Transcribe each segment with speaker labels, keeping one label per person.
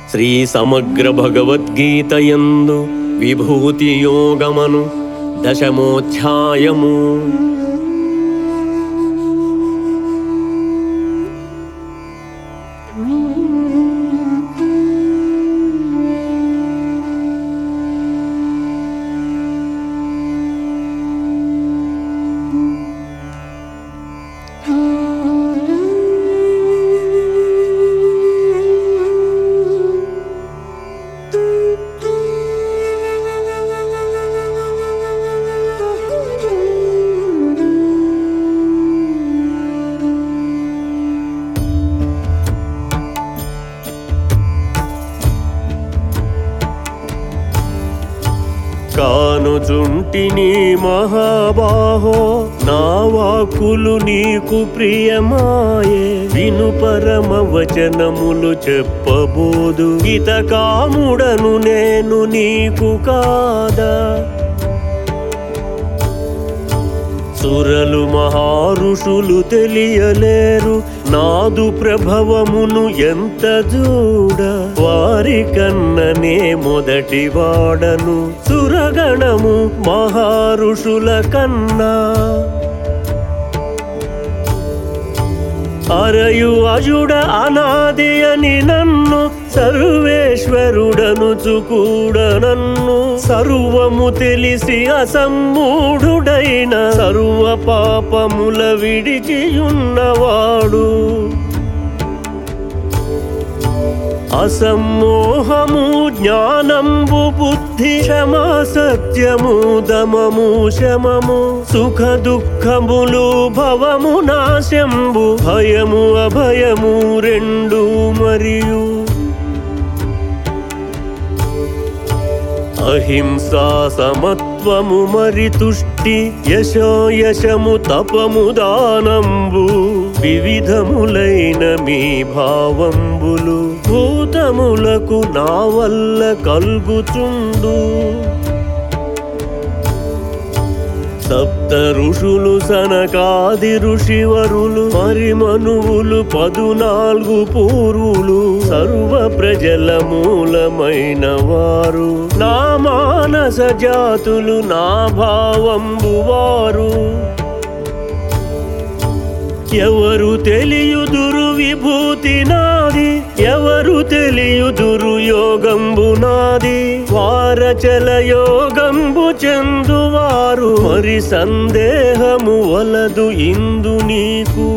Speaker 1: శ్రీ సమగ్ర భగవద్గీతయందు విభూతి యోగమను దశమోధ్యాయము కానుచుంటిని మహాబాహో నా వాక్కులు నీకు ప్రియమాయే విను పరమ వచనములు చెప్పబోదు ఇత కాముడను నేను నీకు కాదా సురలు మహారుషులు తెలియలేరు నాదు ప్రభవమును ఎంత చూడ వారి కన్ననే మొదటి వాడను సురగణము మహారుషుల కన్నా అరయు అజుడ అనాది అని నన్ను సర్వేశ్వరుడనుచు కూడా నన్ను సర్వము తెలిసి అసమ్మూఢుడైన సర్వ పాపముల విడిచియున్నవాడు అసమ్మోహము జ్ఞానంబు బుద్ధి క్షమా సత్యము దమము శమము సుఖ దుఃఖములు భవము నాశంబు భయము అభయము రెండు మరియు అహింసా సమత్వము మరి తుష్టి యశో యశము తపము దానంబు వివిధములైన మీ భావంబులు భూతములకు నా వల్ల కల్గుచుండు సప్త ఋషులు సనకాది ఋషివరులు మరి మనువులు పదునాలుగు పూర్వులు సర్వ ప్రజల మూలమైన వారు నా మానస జాతులు నా భావంబు వారు ఎవరు తెలియుదురు విభూతి నాది ఎవరు తెలియుదురు యోగంబు నాది వారచల యోగంబు చెందువారు మరి సందేహము వలదు ఇందు నీకు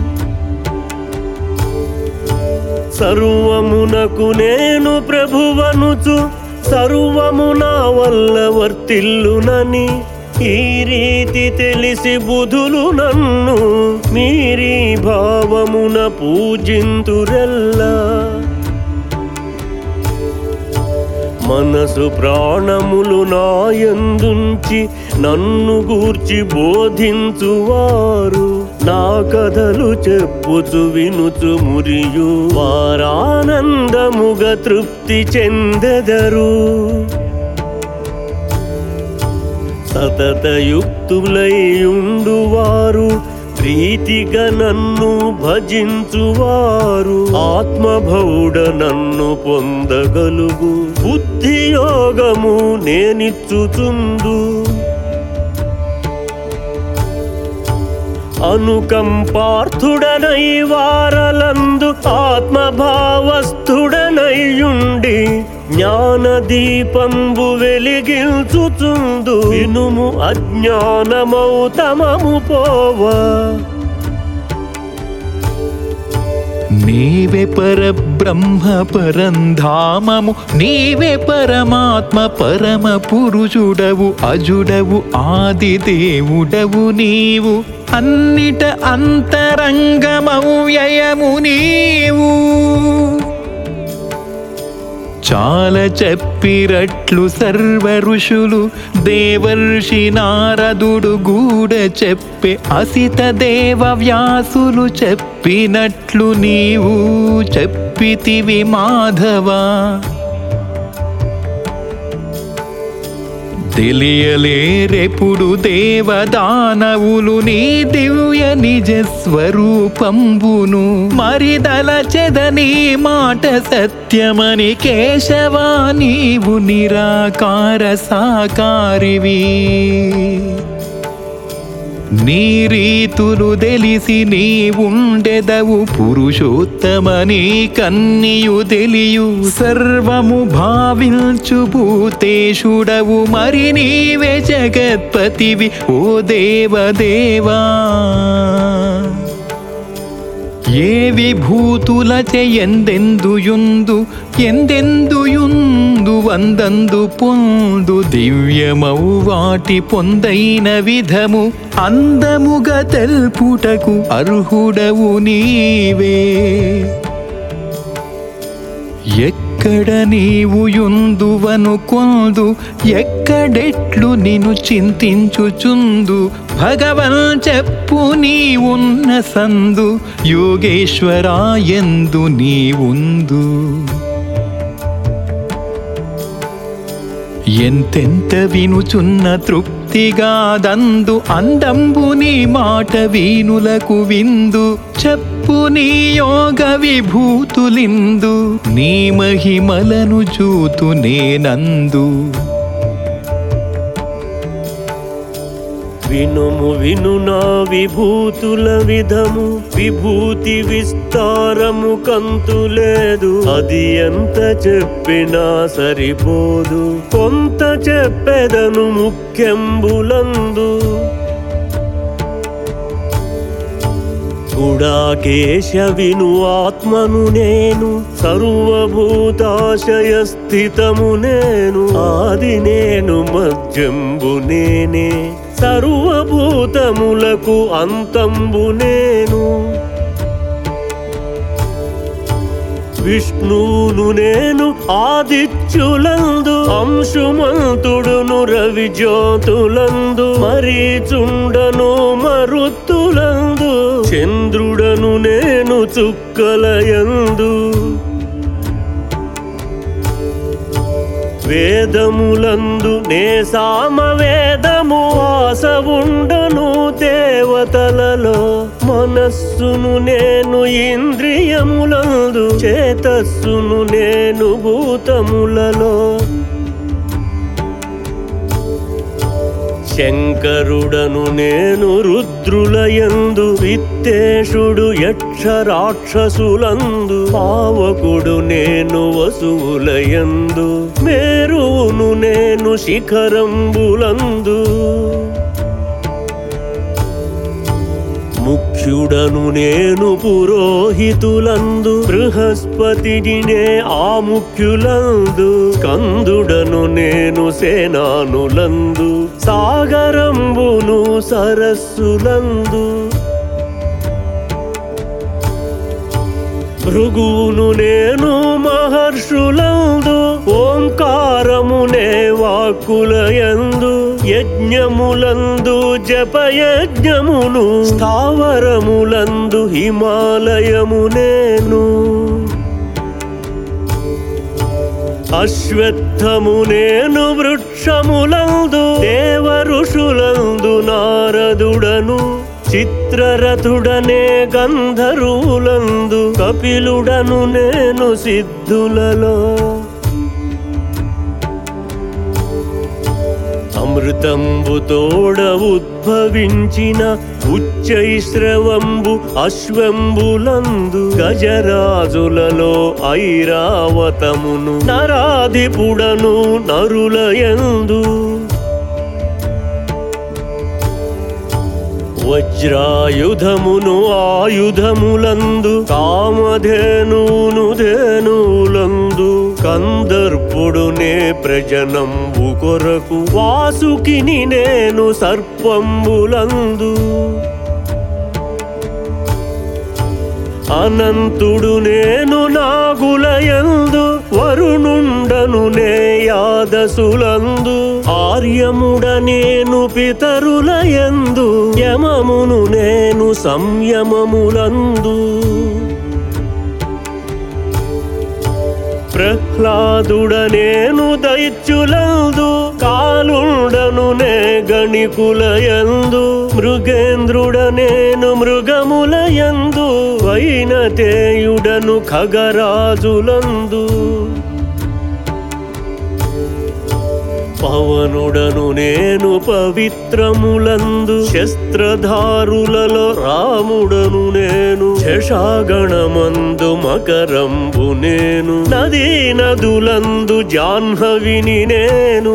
Speaker 1: సర్వమునకు నేను ప్రభువనుచు సర్వము నా వల్ల వర్తిల్లునని ఈ రీతి తెలిసి బుధులు నన్ను మీరీ భావమున పూజింతురెల్లా మనసు ప్రాణములు నాయందుంచి నన్ను గూర్చి బోధించువారు నా కథలు చెప్పుచు వినుచు మురియు వారానందముగా తృప్తి చెందెదరు సతతయుక్తులైయుండువారు ప్రీతిగా నన్ను భజించువారు ఆత్మభౌడ నన్ను పొందగలుగు బుద్ధి యోగము నేనిచ్చుచుందు అనుకంపార్థుడనై వారలందు ఆత్మభావస్థుడనైయుండి జ్ఞాన దీపంబు వెలిగించుచుందు వినుము అజ్ఞానమౌతమము పోవా
Speaker 2: నీవే పరబ్రహ్మ పరంధామము నీవే పరమాత్మ పరమ పురుషుడవు అజుడవు ఆది దేవుడవు నీవు అన్నిట అంతరంగమవు వ్యయము నీవు చాలా చెప్పిరట్లు సర్వ ఋషులు దేవర్షి నారదుడు గూడ చెప్పే అసిత దేవ వ్యాసులు చెప్పినట్లు నీవు చెప్పితివి మాధవా తెలియలేరెప్పుడు దేవదానవులు నీ దివ్య నిజ స్వరూపంబును మరిదల చెదని మాట సత్యమని కేశవా నీవు నిరాకార సాకారివి నీ రీతులు తెలిసి నీ ఉండెదవు పురుషోత్తమని కన్నియు తెలియు సర్వము భావించు భూతేషుడవు మరి నీవే జగత్పతివి ఓ దేవదేవా ఏ విభూతులచే ఎందెందుయుందు ఎందెందుయుందు వందందు పొందు దివ్యమౌ వాటి పొందైన విధము అందముగా తెల్పుటకు అర్హుడవు నీవే ఎక్కడ నీవు యుందువను కొందు ఎక్కడెట్లు నిన్ను చింతించుచుందు భగవన్ చెప్పు నీవున్న సందు యోగేశ్వరా ఎందు నీవుందు ఎంతెంత వినుచున్న తృప్తిగా దందు అందంబు నీ మాట వీనులకు విందు చెప్పు నీ యోగ విభూతులిందు నీ మహిమలను చూతు నేనందు
Speaker 1: వినుము విను నా విభూతుల విధము విభూతి విస్తారము కంతులేదు అది ఎంత చెప్పినా సరిపోదు కొంత చెప్పెదను ముఖ్యంబులందు గుడాకేశ విను ఆత్మను నేను సర్వభూతాశయ స్థితము నేను ఆది నేను మధ్యంబు నేనే సర్వభూతములకు అంతంబు నేను విష్ణువును నేను ఆదిత్యులందు అంశుమంతుడును రవి జ్యోతులందు మరీచుండను మరుత్తులందు చంద్రుడను నేను చుక్కలయందు వేదములందు నే సామవేదము వాసవుండను దేవతలలో మనస్సును నేను ఇంద్రియములందు చేతస్సును నేను భూతములలో శంకరుడను నేను రుద్రులయందు విత్తేషుడు యక్ష రాక్షసులందు పావకుడు నేను వసువులయందు మేరువును నేను శిఖరంబులందు ముఖ్యుడను నేను పురోహితులందు బృహస్పతిని నే ఆ ముఖ్యులందు స్కందుడను నేను సేనానులందు సాగరంబును సరస్సులందు భృగువును నేను మహర్షులందు ఓంకారమునే వాక్కులయందు యజ్ఞములందు జపయజ్ఞమును స్థావరములందు హిమాలయము నేను అశ్వత్థము నేను వృక్షములందు దేవ ఋషులందు నారదుడను చిత్రరథుడనే గంధర్వులందు కపిలుడను నేను సిద్ధులలో అమృతంబు తోడ ఉద్భవించిన ఉచ్చైశ్రవంబు అశ్వంబులందు గజరాజులలో ఐరావతమును నరాధిపుడను నరులయందు వజ్రాయుధమును ఆయుధములందు కామధేనును ధేనులందు కందర్పుడు నే ప్రజనంబు కొరకు వాసుకిని నేను సర్పంబులందు అనంతుడు నేను నాగులయందు వరుణుండను నే యాదసులందు ఆర్యముడ నేను పితరులయందు యమమును నేను సంయమములందు ప్రహ్లాదుడనేను దైత్యులందు కాలుండను నే గణికులయందు మృగేంద్రుడనేను మృగములయందు వైనతేయుడను ఖగరాజులందు పవనుడను నేను పవిత్రములందు శస్త్రధారులలో రాముడను నేను శశాగణమందు మకరంబు నేను నదీ నదులందు జాహ్నవిని నేను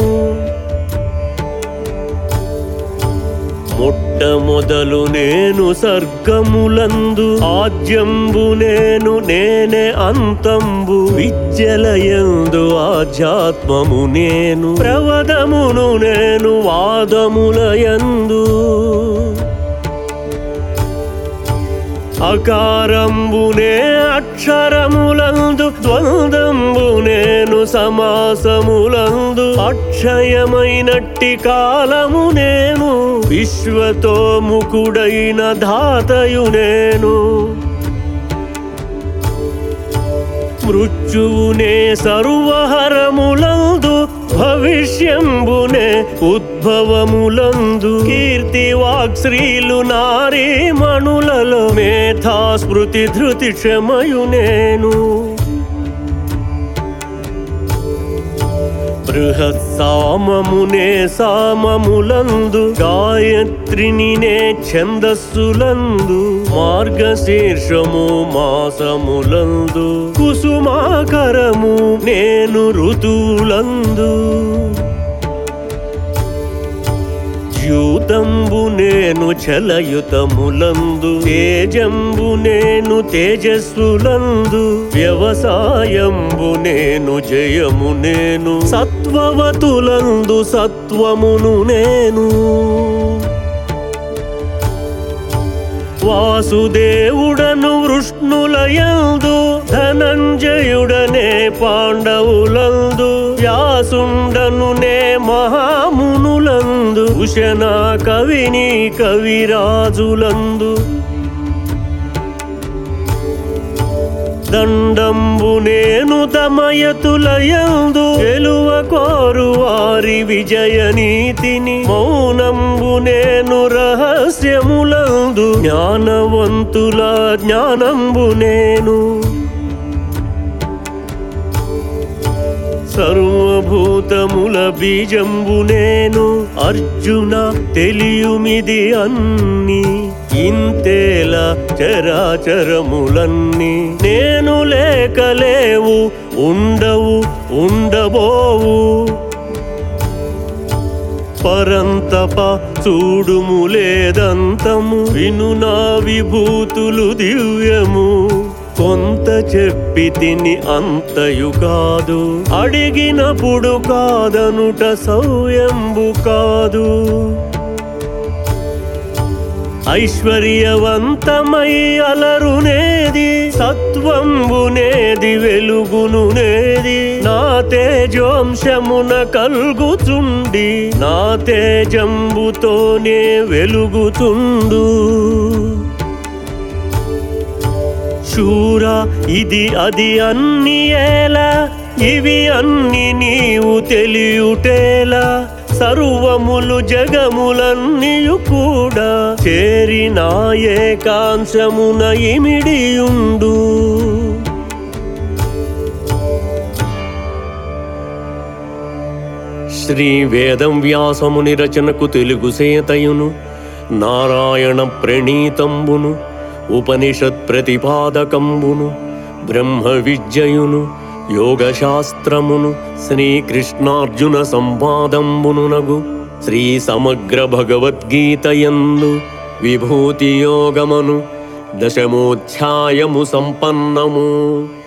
Speaker 1: మొట్టమొదలు నేను సర్గములందు ఆద్యంబు నేను నేనే అంతంబు విద్యలయందు ఆధ్యాత్మము నేను ప్రవదమును నేను వాదములయందు అకారంబునే అక్షరములందు ద్వందంబు నేను సమాసములందు అక్షయమైనట్టి కాలము నేను విశ్వతోముఖుడైన ధాతయు నేను మృత్యువునే సర్వహరములందు భవిష్యంబునే ఉద్భవములందు కీర్తి వాక్శ్రీలు నారీ మణులలో మేధా స్మృతి ధృతి క్షమయు నేను బృహత్ సామమునే సామములందు గాయత్రిని నే ఛందస్సులందు మార్గశీర్షము మాసములందు కుసుమాకరము నేను ఋతువులందు ద్యూతంబు నేను చలయుతములందు తేజంబు నేను తేజస్సులందు వ్యవసాయంబు నేను జయము నేను సత్వవతులందు సత్వమును నేను వాసుదేవుడను వృష్ణులయందు ధనంజయుడనే పాండవులందు వ్యాసుండను నే మహామునులందు ఉషణ కవిని కవిరాజులందు దండంబు నేను దమయతులయందు గెలువ కోరు వారి విజయ నీతిని మౌనంబు నేను రహస్యములందు జ్ఞానవంతుల జ్ఞానంబు నేను సర్వభూతముల బీజంబు నేను అర్జున తెలియుమిది అన్ని ఇంతేల చరాచరములన్నీ నేను లేకలేవు ఉండవు ఉండబోవు పరంతప చూడుము లేదంతము విను నా విభూతులు దివ్యము కొంత చెప్పి తిని అంతయు కాదు అడిగినప్పుడు కాదనుట సౌయంబు కాదు ఐశ్వర్యవంతమై అలరునేది సత్వంబునేది వెలుగునునేది నా తేజోంశమున కల్గుచుండి నా తేజంబుతోనే వెలుగుచుండు శూర ఇది అది అన్ని ఏలా ఇవి అన్ని నీవు తెలియుటేలా సర్వములు జగములన్నీయు కూడా చేరిన ఏకాంశమున ఇమిడియుండు శ్రీ వేదం వ్యాసముని రచనకు తెలుగు సేతయును నారాయణ ప్రణీతంబును ఉపనిషత్ ప్రతిపాదకంబును బ్రహ్మ విద్యయును యోగశాస్త్రమును శ్రీకృష్ణార్జున సంవాదంబునునగు శ్రీ సమగ్ర భగవద్గీతయందు విభూతి యోగమను దశమోధ్యాయము సంపన్నము